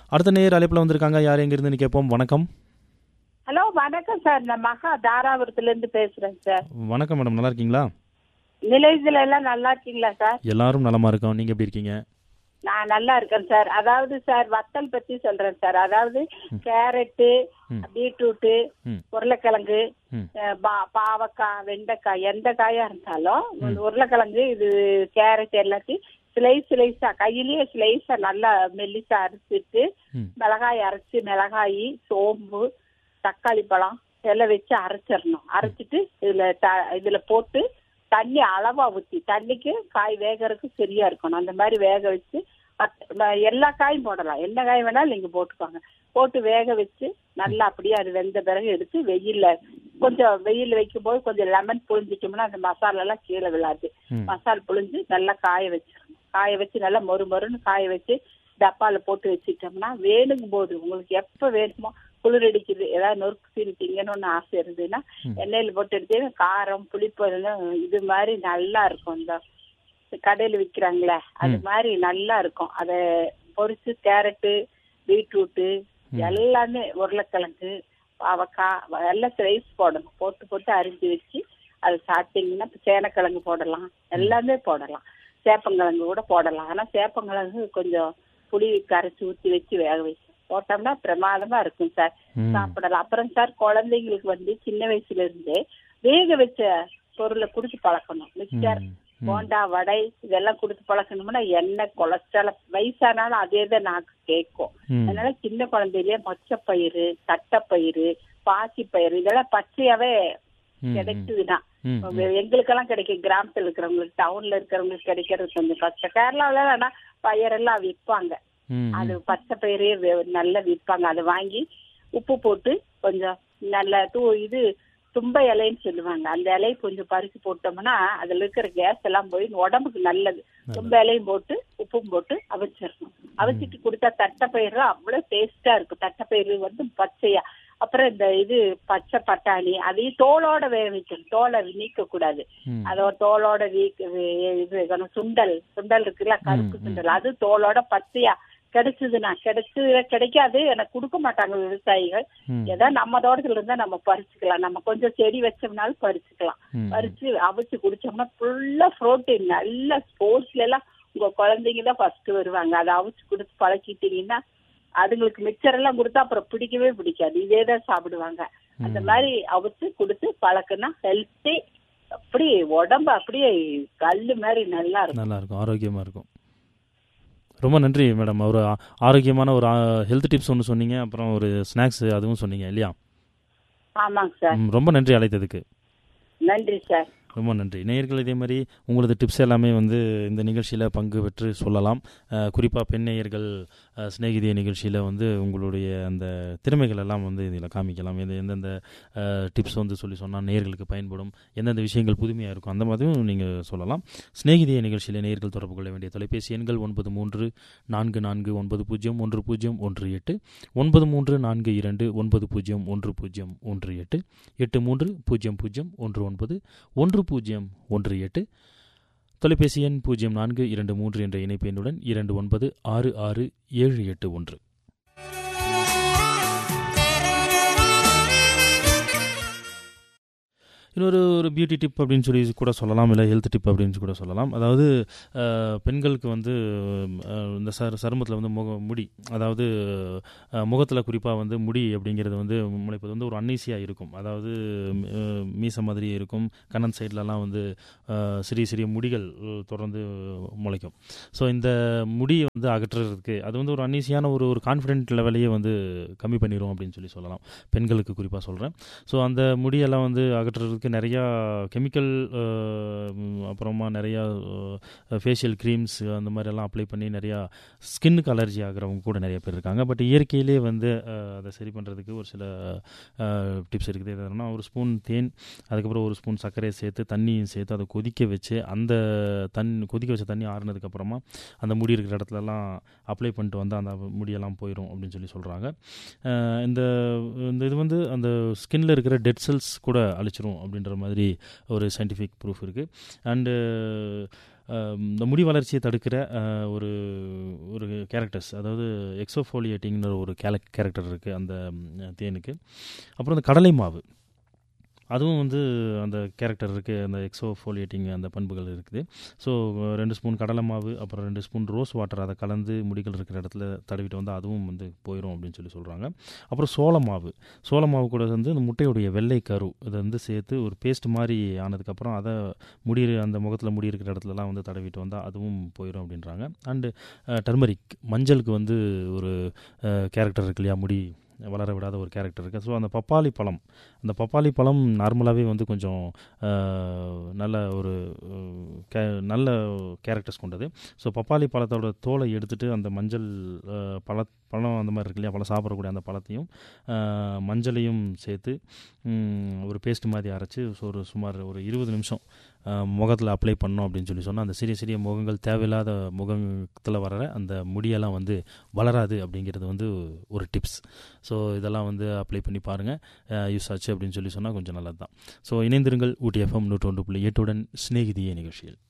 அடுத்த நேர் அழைப்பில் வந்திருக்காங்க யார் எங்கிருந்துன்னு கேட்போம் வணக்கம் ஹலோ வணக்கம் சார் நான் மகா தாராபுரத்துல இருந்து பேசுறேன் சார் வணக்கம் மேடம் நல்லா இருக்கீங்களா நிலையத்துல எல்லாம் நல்லா இருக்கீங்களா சார் எல்லாரும் நலமா இருக்கோம் நீங்க எப்படி இருக்கீங்க நான் நல்லா இருக்கேன் சார் அதாவது சார் வத்தல் பத்தி சொல்றேன் சார் அதாவது கேரட்டு ம். பீட்ரூட்டு ம். உருளைக்கிழங்கு ம். அஹ், பா- பாவக்காய் வெண்டைக்காய் எந்த காயா இருந்தாலும் இந்த உருளைக்கிழங்கு இது கேரட் எல்லாத்தையும் ஸ்லைஸ் ஸ்லைஸா கையிலேயே ஸ்லைஸா நல்லா மெல்லிசா அரைச்சிட்டு ம். மிளகாய் அரைச்சு மிளகாய் சோம்பு தக்காளி பழம் எல்லாம் வச்சு அரைச்சிடணும் அரைச்சிட்டு இதுல த- இதுல போட்டு தண்ணி அளவா ஊத்தி தண்ணிக்கு காய் வேகறதுக்கு சரியா இருக்கணும் அந்த மாதிரி வேக வச்சு மத்த- ம- எல்லா காயும் போடலாம் என்ன காய் வேணாலும் நீங்க போட்டுக்கோங்க போட்டு வேக வச்சு நல்லா அப்படியே அது வெந்த பிறகு எடுத்து வெயில்ல கொஞ்சம் வெயில் வைக்கும் போது கொஞ்சம் லெமன் புழிஞ்சிட்டோம்னா அந்த மசாலா எல்லாம் கீழே விழாது ம். மசால் புழிஞ்சு நல்லா காய வச்சிடணும் காய வச்சு நல்லா மொறு மொறுன்னு காய வச்சு டப்பால போட்டு வச்சுட்டோம்னா வேணுங்கும் போது உங்களுக்கு எப்ப வேணுமோ குளிர் அடிக்குது ஏதாவது நொறுக்கு சீனி திங்கணும்னு ஆசை இருந்ததுன்னா எண்ணெயில போட்டு எடுத்து காரம் புளிப்பு எல்லாம் இது மாதிரி நல்லா இருக்கும் இந்த கடையில விக்கிறாங்களே அது மாதிரி நல்லா இருக்கும் அத பொரிச்சு கேரட்டு பீட்ரூட்டு எல்லாமே உருளைக்கிழங்கு பாவக்காய் எல்லாம் ஸ்லைஸ் போடணும் போட்டு போட்டு அரிஞ்சு வச்சு அது சாப்பிட்டீங்கன்னா இப்ப சேனக்கிழங்கு போடலாம் எல்லாமே போடலாம் சேப்பங்கிழங்கு கூட போடலாம் ஆனா சேப்பங்கிழங்கு கொஞ்சம் புளி கரைச்சி ஊத்தி வச்சு வேக வச்சு போட்டோம்னா பிரமாதமா இருக்கும் சார் ம். சாப்பிடலாம் அப்புறம் சார் குழந்தைங்களுக்கு வந்து சின்ன வயசுல இருந்தே வேக வச்ச பொருளை குடிச்சு பழக்கணும் மிக்சர் ம். போண்டா வடை இதெல்லாம் கொடுத்து பழக்கணும்னா எண்ணெய் கொலஸ்ட்ரால் வயசானாலும் அதே தான் நாக்கு கேட்கும் ம். அதனால சின்ன குழந்தையிலேயே மொச்சப்பயிறு தட்டைப்பயிறு பாசிப்பயிறு இதெல்லாம் பச்சையாவே ம். கிடைக்குதுதான் ம். இப்ப எங்களுக்கெல்லாம் கிடைக்கும் கிராமத்துல இருக்கிறவங்களுக்கு டவுன்ல இருக்கிறவங்களுக்கு கிடைக்கிறது கொஞ்சம் கஷ்டம் கேரளாவில ஆனா பயிரெல்லாம் விற்பாங்க ம். அது பச்சை பயிரே வே- நல்லா விற்பாங்க அதை வாங்கி உப்பு போட்டு கொஞ்சம் நல்ல தூ இது தும்ப இலைன்னு சொல்லுவாங்க அந்த இலையை கொஞ்சம் பறிச்சு போட்டோம்னா அதுல இருக்கிற கேஸ் எல்லாம் போய் உடம்புக்கு நல்லது தும்ப இலையும் போட்டு உப்பும் போட்டு அவிச்சிடணும் அவிச்சிட்டு கொடுத்தா தட்டைப்பயிறு அவ்வளவு டேஸ்டா இருக்கும் தட்டைப்பயிறு வந்து பச்சையா அப்புறம் இந்த இது பச்சை பட்டாணி அதையும் தோலோட வேக வைக்கணும் தோலை நீக்க கூடாது ம். அதோட தோலோட வீக் இது வைக்கணும். சுண்டல் சுண்டல் இருக்குல்ல கருப்பு சுண்டல் அது தோலோட பச்சையா கிடைச்சதுன்னா கிடைச்சு கிடைக்காது எனக்கு கொடுக்க மாட்டாங்க விவசாயிகள் ம். ஏதோ நம்ம தோட்டத்துல இருந்தா நம்ம பறிச்சுக்கலாம் நம்ம கொஞ்சம் செடி வச்சோம்னாலும் பறிச்சுக்கலாம் ம். பறிச்சு அவிச்சு குடிச்சோம்னா ஃபுல்லா புரோட்டீன் நல்ல ஸ்போர்ட்ஸ்ல எல்லாம் உங்க குழந்தைங்க தான் ஃபர்ஸ்ட் வருவாங்க அதை அவிச்சு கொடுத்து பழக்கிட்டீங்கன்னா அதுங்களுக்கு மிக்சர் எல்லாம் கொடுத்தா அப்புறம் பிடிக்கவே பிடிக்காது இதே தான் சாப்பிடுவாங்க அந்த மாதிரி அவிச்சு கொடுத்து பழக்குனா ஹெல்த்தி அப்படி உடம்பு அப்படியே கல்லு மாதிரி நல்லா இருக்கும் நல்லா இருக்கும் ஆரோக்கியமாக இருக்கும் ரொம்ப நன்றி மேடம் ஒரு ஆ- ஆரோக்கியமான ஒரு ஹெல்த் டிப்ஸ் ஒன்று சொன்னீங்க அப்புறம் ஒரு ஸ்நாக்ஸ் அதுவும் சொன்னீங்க இல்லையா ஆமாங்க சார் ம், ரொம்ப நன்றி அழைத்ததுக்கு நன்றி சார் ரொம்ப நன்றி நேயர்கள் இதே மாதிரி உங்களது டிப்ஸ் எல்லாமே வந்து இந்த நிகழ்ச்சியில் பங்கு பெற்று சொல்லலாம் குறிப்பாக பெண் நேயர்கள் அஹ், சிநேகிதிய நிகழ்ச்சியில் வந்து உங்களுடைய அந்த திறமைகள் எல்லாம் வந்து இதில் காமிக்கலாம் எது எந்தெந்த டிப்ஸ் வந்து சொல்லி சொன்னால் நேயர்களுக்கு பயன்படும் எந்தெந்த விஷயங்கள் புதுமையாக இருக்கும் அந்த மாதிரியும் நீங்கள் சொல்லலாம் சிநேகிதிய நிகழ்ச்சியில் நேயர்கள் தொடர்பு கொள்ள வேண்டிய தொலைபேசி எண்கள் ஒன்பது மூன்று நான்கு நான்கு ஒன்பது பூஜ்ஜியம் ஒன்று பூஜ்ஜியம் ஒன்று எட்டு ஒன்பது மூன்று நான்கு இரண்டு ஒன்பது பூஜ்ஜியம் ஒன்று பூஜ்ஜியம் ஒன்று எட்டு எட்டு மூன்று பூஜ்ஜியம் பூஜ்ஜியம் ஒன்று ஒன்பது ஒன்று பூஜ்ஜியம் ஒன்று எட்டு தொலைபேசி எண் பூஜ்ஜியம் நான்கு இரண்டு மூன்று என்ற இணைப்பு எண்ணுடன் இரண்டு ஒன்பது ஆறு ஆறு ஏழு எட்டு ஒன்று இன்னொரு ஒரு பியூட்டி டிப் அப்படின்னு சொல்லி கூட சொல்லலாம் இல்லை ஹெல்த் டிப் அப்படின்னு கூட சொல்லலாம் அதாவது அஹ், பெண்களுக்கு வந்து அஹ், இந்த சர் சருமத்தில் வந்து முக முடி அதாவது முகத்தில் குறிப்பாக வந்து முடி அப்படிங்கிறது வந்து முளைப்பது வந்து ஒரு அன்னைசியாக இருக்கும் அதாவது அஹ், மீசை மாதிரியே இருக்கும் கண்ணன் சைட்லலாம் வந்து அஹ், சிறிய சிறிய முடிகள் அஹ், தொடர்ந்து முளைக்கும் ஸோ இந்த முடியை வந்து அகற்றுறதுக்கு அது வந்து ஒரு அன்னீசியான ஒரு ஒரு கான்ஃபிடென்ட் லெவலையே வந்து கம்மி பண்ணிடும் அப்படின்னு சொல்லி சொல்லலாம் பெண்களுக்கு குறிப்பாக சொல்கிறேன் ஸோ அந்த முடியெல்லாம் வந்து அகற்றுறதுக்கு நிறையா கெமிக்கல் அப்புறமா நிறையா ஃபேஷியல் க்ரீம்ஸ் அந்த மாதிரியெல்லாம் அப்ளை பண்ணி நிறையா ஸ்கின்னுக்கு அலர்ஜி ஆகிறவங்க கூட நிறைய பேர் இருக்காங்க பட் இயற்கையிலே வந்து அஹ், அதை சரி பண்ணுறதுக்கு ஒரு சில டிப்ஸ் இருக்குது எதுனா ஒரு ஸ்பூன் தேன் அதுக்கப்புறம் ஒரு ஸ்பூன் சர்க்கரையை சேர்த்து தண்ணியும் சேர்த்து அதை கொதிக்க வச்சு அந்த தண் கொதிக்க வச்ச தண்ணி ஆறுனதுக்கப்புறமா அந்த முடி இருக்கிற இடத்துலலாம் அப்ளை பண்ணிட்டு வந்து அந்த முடியெல்லாம் போயிடும் அப்படின்னு சொல்லி சொல்கிறாங்க இந்த இந்த இது வந்து அந்த ஸ்கின்ல இருக்கிற டெட் செல்ஸ் கூட அழிச்சிரும் அப்படின்ற மாதிரி ஒரு சயின்டிஃபிக் ப்ரூஃப் இருக்குது அண்டு இந்த முடி வளர்ச்சியை தடுக்கிற அஹ், ஒரு ஒரு கேரக்டர்ஸ் அதாவது எக்ஸோஃபோலியேட்டிங்னு ஒரு கேல கேரக்டர் இருக்குது அந்த ம், தேனுக்கு அப்புறம் இந்த கடலை மாவு அதுவும் வந்து அந்த கேரக்டர் இருக்குது அந்த எக்ஸோஃபோலியேட்டிங் அந்த பண்புகள் இருக்குது ஸோ ரெண்டு ஸ்பூன் கடலை மாவு அப்புறம் ரெண்டு ஸ்பூன் ரோஸ் வாட்டர் அதை கலந்து முடிகள் இருக்கிற இடத்துல தடவிட்டு வந்தால் அதுவும் வந்து போயிடும் அப்படின்னு சொல்லி சொல்கிறாங்க அப்புறம் சோள மாவு சோள மாவு கூட வந்து இந்த முட்டையுடைய வெள்ளை கரு இதை வந்து சேர்த்து ஒரு பேஸ்ட் மாதிரி ஆனதுக்கப்புறம் அதை முடி அந்த முகத்தில் முடி இருக்கிற இடத்துலலாம் வந்து தடவிட்டு வந்தால் அதுவும் போயிடும் அப்படின்றாங்க அண்டு டர்மரிக் மஞ்சளுக்கு வந்து ஒரு கேரக்டர் இருக்கு இல்லையா முடி வளர விடாத ஒரு கேரக்டர் இருக்குது ஸோ அந்த பப்பாளி பழம் அந்த பப்பாளி பழம் நார்மலாகவே வந்து கொஞ்சம் அஹ், நல்ல ஒரு அஹ், கே நல்ல கேரக்டர்ஸ் கொண்டது ஸோ பப்பாளி பழத்தோட தோலை எடுத்துட்டு அந்த மஞ்சள் அஹ், பழ பழம் அந்த மாதிரி இருக்கு இல்லையா பழம் சாப்பிடக்கூடிய அந்த பழத்தையும் அஹ், மஞ்சளையும் சேர்த்து ம், ஒரு பேஸ்ட் மாதிரி அரைச்சி ஸோ ஒரு சுமார் ஒரு இருபது நிமிஷம் முகத்தில் அப்ளை பண்ணோம் அப்படின்னு சொல்லி சொன்னால் அந்த சிறிய சிறிய முகங்கள் தேவையில்லாத முகத்தில் வர்ற அந்த முடியெல்லாம் வந்து வளராது அப்படிங்கிறது வந்து ஒரு டிப்ஸ் ஸோ இதெல்லாம் வந்து அப்ளை பண்ணி பாருங்கள் யூஸ் ஆச்சு அப்படின்னு சொல்லி சொன்னால் கொஞ்சம் நல்லது தான் ஸோ இணைந்திருங்கள் ஊட்டி எஃப்எம் நூற்றொன்று புள்ளி எட்டுடன் சிநேகிதியே நிகழ்ச்சியில்